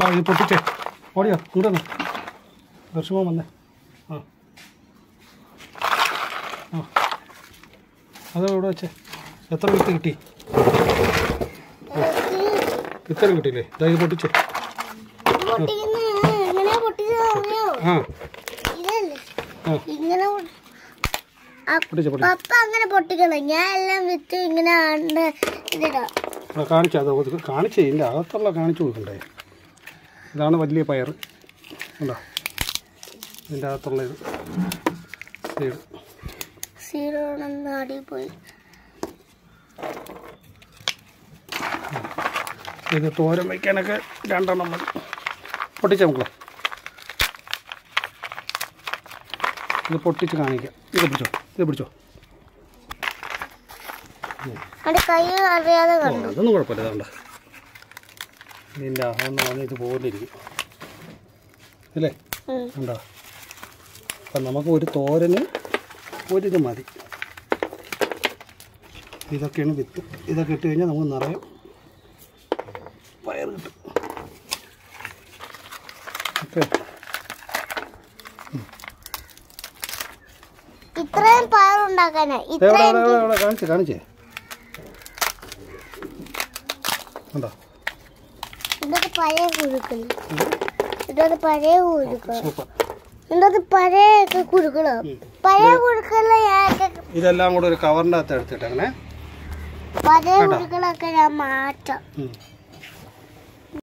ആ ഇത് പൊട്ടിച്ചേ ഓടിയോ ഇങ്ങോട്ട് ദർശമോ വന്നേ ആ ആ അത് ഇവിടെ വെച്ചേ എത്ര വിത്ത് കിട്ടി ഇത്രയും കിട്ടിയില്ലേ ഇതാ ഇത് പൊട്ടിച്ചേ പൊട്ടിക്കുന്ന എങ്ങനെയാ പൊട്ടിച്ചത് അറിയോ ആ ഇതല്ലേ ആ ഇങ്ങനെ പൊ- ആ പൊട്ടിച്ചേ പൊട്ടിച്ചേ പപ്പ അങ്ങനെ പൊട്ടിക്കണം ഞാൻ എല്ലാം വിത്ത് ഇങ്ങനെ ആണ്ട് ഇതിടാം ആ കാണിച്ചു അത് ഇത് കാണിച്ചേ ഇതിൻ്റെ അകത്തുള്ള കാണിച്ചു കൊടുക്കണ്ടേ ഇതാണ് വലിയ പയർ ഉണ്ടോ ഇതിൻ്റെ അകത്തുള്ള ഇത് സൈഡ് സീറോ നാടി പോയി ഇത് തോരൻ വയ്ക്കാനൊക്കെ രണ്ടെണ്ണം മതി പൊട്ടിച്ച മക്കളെ ഇത് പൊട്ടിച്ച് കാണിക്കാം ഇത് പിടിച്ചോ ഇത് പിടിച്ചോ അവിടെ കൈ അറിയാതെ ഓ കണ്ടു അതൊന്നും കുഴപ്പമില്ല ഇതാണ്ട ഇതിൻ്റെ അകമെന്ന് പറഞ്ഞാൽ ഇതുപോലെ ഇരിക്കും അല്ലേ ഉം. ഉണ്ടോ അപ്പം നമുക്ക് ഒരു തോരന് ഒരിത് മതി ഇതൊക്കെയാണ് വിത്ത് ഇതൊക്കെ ഇട്ട് കഴിഞ്ഞാൽ നമുക്ക് നിറയെ പയർ കിട്ടും ഓക്കെ ഇത്രയും പയറുണ്ടാക്കാനാ എവിടെ ഇത്രയും എവിടെ എവിടെ കാണിച്ചേ കാണിച്ചേ ഉണ്ടോ ഇതൊക്കെ പഴയ കുരുക്കള് ഇതൊക്കെ പഴയ കുരുക്കള് സൂപ്പർ ഇതൊക്കെ പഴയ ഒക്കെ കുരുക്കള് പഴയ കുരുക്കള് ഞാനൊക്കെ ഇതെല്ലാം കൂടെ ഒരു കവറിൻ്റെ അകത്ത് എടുത്തിട്ട് അങ്ങനെ പഴയ കുരുക്കളൊക്കെ ഞാൻ മാറ്റാം ഉം.